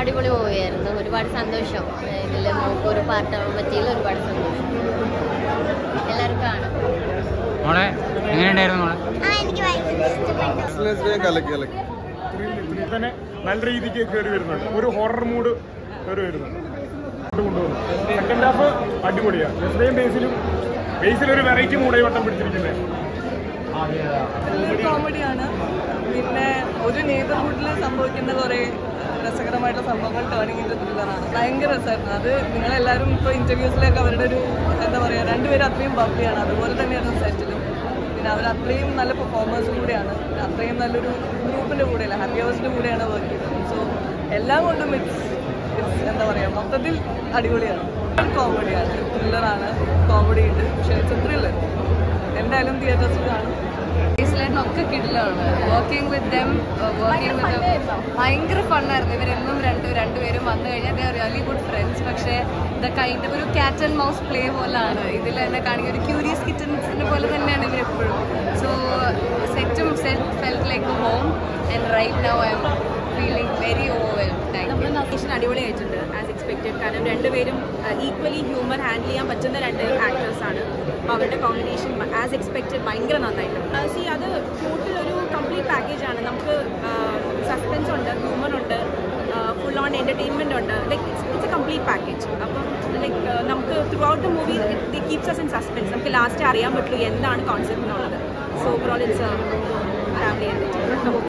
അടിപൊളി മൂവിയായിരുന്നു ഒരുപാട് സന്തോഷം ഇതിൽ നമുക്ക് ഒരു പാർട്ടാവാൻ പറ്റിയതിൽ ഒരുപാട് സന്തോഷം എല്ലാവരും കാണും മോളെ എങ്ങനെയുണ്ടായിരുന്നു മോളെ ഞാൻ കലക്കി കലക്കി ഇതിൽ തന്നെ നല്ല രീതിക്ക് കയറി വരുന്നുണ്ട് ഒരു ഹൊറർ മൂഡ് കയറി വരുന്നുണ്ട് കൊണ്ടുപോകുന്നു സെക്കൻഡ് ഹാഫ് അടിപൊളിയാണ് എത്രയും ബേസിലും ബേസിൽ ഒരു വെറൈറ്റി മൂടായി വട്ടം പിടിച്ചിരിക്കുന്നത് കോമഡിയാണ് പിന്നെ ഒരു നെയ്ബർഹുഡിൽ സംഭവിക്കുന്ന കുറേ രസകരമായിട്ടുള്ള സംഭവങ്ങൾ ടേണിംഗ് ഇൻറ്റു ത്രില്ലറാണ് ഭയങ്കര രസമായിരുന്നു അത് നിങ്ങളെല്ലാവരും ഇപ്പോൾ ഇൻ്റർവ്യൂസിലൊക്കെ അവരുടെ ഒരു എന്താ പറയുക രണ്ടുപേരും അത്രയും ബബ്ലിയാണ് അതുപോലെ തന്നെയായിരുന്നു സെറ്റിലും പിന്നെ അവർ അത്രയും നല്ല പെർഫോമേഴ്സും കൂടെയാണ് പിന്നെ അത്രയും നല്ലൊരു ഗ്രൂപ്പിൻ്റെ കൂടെയല്ല ഹാപ്പി ഹവേഴ്സിൻ്റെ കൂടെയാണ് വർക്ക് ചെയ്തത് സോ എല്ലാം കൊണ്ടും ഇറ്റ്സ് ഇറ്റ്സ് എന്താ പറയുക മൊത്തത്തിൽ അടിപൊളിയാണ് കോമഡിയാണ് ത്രില്ലറാണ് കോമഡി ഉണ്ട് പക്ഷേ ഇറ്റ്സ് ത്രില്ലർ എന്തായാലും തിയേറ്റേഴ്സിൽ കാണും ഒക്കെ കിടിലാണ് working with them working with ഭയങ്കര ഫണ്ണായിരുന്നു ഇവരെന്നും രണ്ട് രണ്ടുപേരും വന്നു കഴിഞ്ഞാൽ ദേ റിയലി ഗുഡ് ഫ്രണ്ട്സ് പക്ഷേ ദ കൈൻഡ് ഒരു ക്യാറ്റ് ആൻഡ് മൗസ് പ്ലേ പോലാണ് ഇതിൽ തന്നെ കാണിക്കുക ഒരു ക്യൂരിയസ് കിച്ചൻസിനെ പോലെ തന്നെയാണ് ഇവരെപ്പോഴും സോ സെറ്റും set felt like home and right now I'm feeling very over നമ്മൾ നൊക്കേഷൻ അടിപൊളിയായിട്ടുണ്ട് ആസ് എക്സ്പെക്റ്റഡ് കാരണം രണ്ടുപേരും ഈക്വലി ഹ്യൂമർ ഹാൻഡിൽ ചെയ്യാൻ പറ്റുന്ന രണ്ട് ആക്ടേഴ്സ് ആണ് അപ്പോൾ അവരുടെ കോമ്പിനേഷൻ ആസ് എക്സ്പെക്റ്റഡ് ഭയങ്കര നന്നായിട്ടുണ്ട് സി അത് ടോട്ടൽ ഒരു കംപ്ലീറ്റ് പാക്കേജ് ആണ് നമുക്ക് സസ്പെൻസ് ഉണ്ട് ഹ്യൂമർ ഉണ്ട് ഫുൾ ഓൺ എൻ്റർടൈൻമെൻ്റ് ഉണ്ട് like it's a complete package അപ്പം ലൈക്ക് നമുക്ക് throughout the movie it keeps us in suspense നമുക്ക് ലാസ്റ്റ് അറിയാൻ പറ്റുള്ളൂ എന്താണ് കോൺസെപ്റ്റ് എന്നുള്ളത് സോ ഓവറോൾ ഇറ്റ്സ് ഫാമിലി